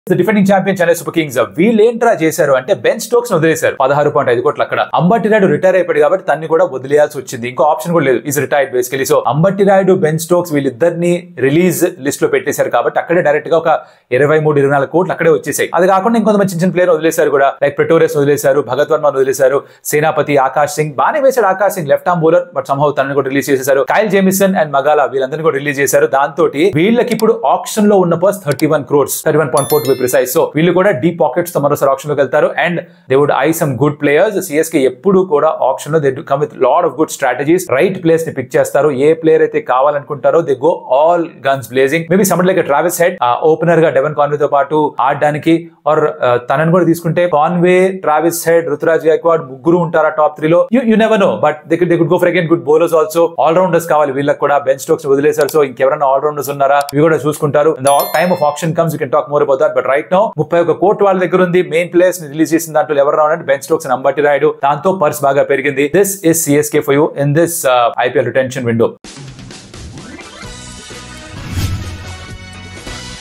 defending champion Chennai Super Kings వీళ్ళు ఏంట్రా చేశారు అంటే బెన్ స్టోక్స్ వదిలేశారు పదహారు పాయింట్ ఐదు కోట్లు అక్కడ అంబట్టి రాయుడు రిటైర్ అయిపోయాడు కాబట్టి తన్ని కూడా వదిలేయాల్సి వచ్చింది ఇంకో ఆప్షన్ కూడా లేదు is retired basically so Ambati Rayudu Ben Stokes వీళ్ళిద్దరిని రిలీజ్ లిస్ట్ లో పెట్టేశారు కాబట్టి అక్కడే డైరెక్ట్ గా ఒక ఇరవై మూడు ఇరవై నాలుగు కోట్లు అక్కడే వచ్చేసాయి అది కాకుండా ఇంకొంతమంది చిన్న చిన్న ప్లేయర్ వదిలేశారు కూడా లైక్ ప్రెటోరియస్ వదిలేశారు భగత్ వర్మ వదిలేశారు సేనాపతి ఆకాష్ సింగ్ బానే వేశాడు Akash Singh left arm bowler but సంహవ్ తనని కూడా రిలీజ్ చేసేశారు కైల్ జేమిసన్ అండ్ మగాలా వీళ్ళందరినీ కూడా రిలీజ్ చేశారు దాంతో వీళ్ళకి ఇప్పుడు ఆప్షన్ లో ఉన్న purse thirty one crores thirty one point four to precise so వీళ్ళు కూడా డీప్ పాకెట్స్ తో మరోసారి ఆప్షన్ లోకి వెళ్తారు and they would eye some good players CSK ఎప్పుడు కూడా ఆప్షన్ లో they come with load of good strategies right players ని పిక్ చేస్తారు ఏ ప్లేయర్ అయితే కావాలనుకుంటారో they go all guns blazing maybe some like Travis Head opener గా Devon Conway తో పాటు ఆడడానికి ఆర్ తనని కూడా తీసుకుంటే Conway Travis Head Ruturaj Gaikwad ముగ్గురు ఉంటారా టాప్ త్రీ లో you you never know but they they good go for again good bowlers also all rounders కావాలి వీళ్ళకి కూడా బెన్ స్టోక్స్ వదిలేశారు సో ఇంకెవరైనా ఆల్ రౌండర్స్ ఉన్నారా ఇవి కూడా చూసుకుంటారు time of auction comes you can talk more about that but right now ముప్పై ఒక కోట్ వాళ్ళ దగ్గర ఉంది మెయిన్ ప్లేయర్స్ ని రిలీజ్ చేసిన దాంట్లో ఎవరు రావాలంటే బెన్ స్టోక్స్ అంబట్టి రాయుడు దాంతో పర్స్ బాగా పెరిగింది this is CSK for you in this IPL retention window